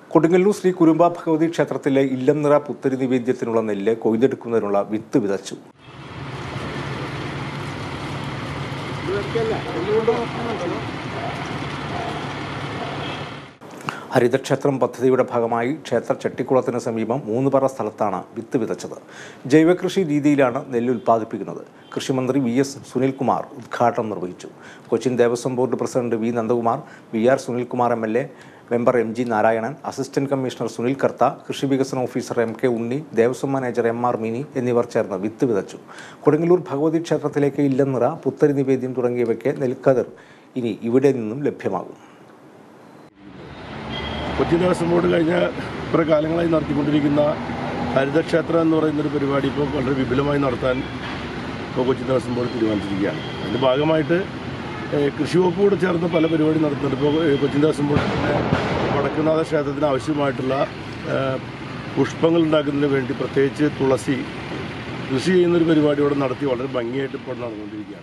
കൊടുങ്ങല്ലൂർ ശ്രീ കുരുമ്പ ഭഗവതി ക്ഷേത്രത്തിലെ ഇല്ലംനിറ പുത്തരി നിവേദ്യത്തിനുള്ള നെല്ല് കൊയ്തെടുക്കുന്നതിനുള്ള വിത്ത് വിതച്ചു ഹരിതക്ഷേത്രം പദ്ധതിയുടെ ഭാഗമായി ക്ഷേത്ര ചെട്ടിക്കുളത്തിന് സമീപം മൂന്ന് പറ സ്ഥലത്താണ് വിത്ത് വിതച്ചത് ജൈവകൃഷി രീതിയിലാണ് നെല്ല് ഉൽപ്പാദിപ്പിക്കുന്നത് കൃഷിമന്ത്രി വി എസ് സുനിൽകുമാർ ഉദ്ഘാടനം നിർവഹിച്ചു Cochin Devaswom board president V Nandakumar V R Sunilkumar M L A member M G Narayanan assistant commissioner Sunil Kartha കൃഷി വികസന officer M K Unni Devaswom manager M R Mini എന്നിവർ ചേർന്ന് വിത്ത് വിതച്ചു കൊടുങ്ങല്ലൂർ ഭഗവതി ക്ഷേത്രത്തിലേക്ക് ഇല്ലനിറ പുത്തരി നിവേദ്യം തുടങ്ങിയവയ്ക്ക് നെൽക്കതിർ ഇനി ഇവിടെ നിന്നും ലഭ്യമാകും കൊച്ചി ദേവസ്വം ബോർഡ് കഴിഞ്ഞ കുറേ കാലങ്ങളായി നടത്തിക്കൊണ്ടിരിക്കുന്ന ഹരിതക്ഷേത്രം എന്ന് പറയുന്നൊരു പരിപാടി ഇപ്പോൾ വളരെ വിപുലമായി നടത്താൻ ഇപ്പോൾ കൊച്ചി ദേവസ്വം ബോർഡ് തീരുമാനിച്ചിരിക്കുകയാണ് അതിൻ്റെ ഭാഗമായിട്ട് ഏഹ്, കൃഷി വകുപ്പ് കൂടെ ചേർന്ന് പല പരിപാടി നടത്തുന്നുണ്ട് ഇപ്പോൾ ഏഹ്, കൊച്ചി ദേവസ്വം ബോർഡിൻ്റെ വടക്കുന്നാഥ ക്ഷേത്രത്തിന് ആവശ്യമായിട്ടുള്ള ഏഹ്, പുഷ്പങ്ങൾ ഉണ്ടാക്കുന്നതിന് വേണ്ടി പ്രത്യേകിച്ച് തുളസി കൃഷി ചെയ്യുന്നൊരു പരിപാടി ഇവിടെ നടത്തി വളരെ ഭംഗിയായിട്ട് ഇപ്പോൾ നടന്നുകൊണ്ടിരിക്കുകയാണ്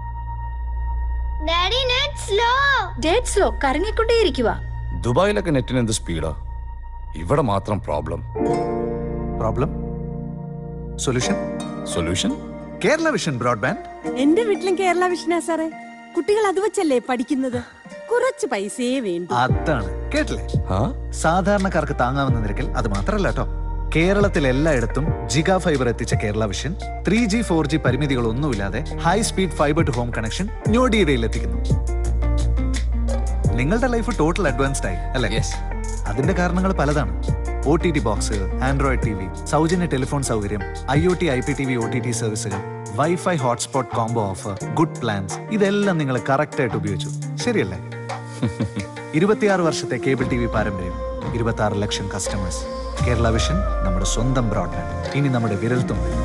daddy net slow dead slow കറങ്ങിക്കൊണ്ടേയിരിക്കുക ദുബായിലൊക്കെ നെറ്റിന് എന്ത് സ്പീഡാ ഇവിടെ മാത്രം problem problem solution solution Kerala vision broadband എന്റെ വീട്ടിലും കേരള വിഷനാ സാറേ കുട്ടികൾ അത് വെച്ചല്ലേ പഠിക്കുന്നത് കുറച്ച് പൈസയെ വേണ്ടു അതാണ് കേട്ടില്ലേ ആ സാധാരണക്കാർക്ക് താങ്ങാവുന്ന നിരക്കിൽ അത് മാത്രമല്ല കേട്ടോ കേരളത്തിൽ എല്ലായിടത്തും ജിഗ ഫൈബർ എത്തിച്ച Kerala vision three G four G പരിമിതികളൊന്നുമില്ലാതെ high speed fiber to home connection ഞൊടിയിടയിൽ എത്തിക്കുന്നു നിങ്ങളുടെ ലൈഫ് ടോട്ടൽ അഡ്വാൻസ്ഡ് ആയി അല്ലേ അതിന്റെ കാരണങ്ങൾ പലതാണ് O T T box android T V സൗജന്യ ടെലിഫോൺ സൗകര്യം I O T I P T V O T T സർവീസുകൾ wifi hotspot combo offer good plans ഇതെല്ലാം നിങ്ങൾ കറക്റ്റ് ആയിട്ട് ഉപയോഗിച്ചു ശരിയല്ലേ ഇരുപത്തിയാറ് വർഷത്തെ കേബിൾ ടി വി പാരമ്പര്യം ഇരുപത്തി ആറ് ലക്ഷം കസ്റ്റമേഴ്സ് കേരള വിഷൻ നമ്മുടെ സ്വന്തം ബ്രോഡ്ബാൻഡ് ഇനി നമ്മുടെ വിരൽത്തുമ്പിൽ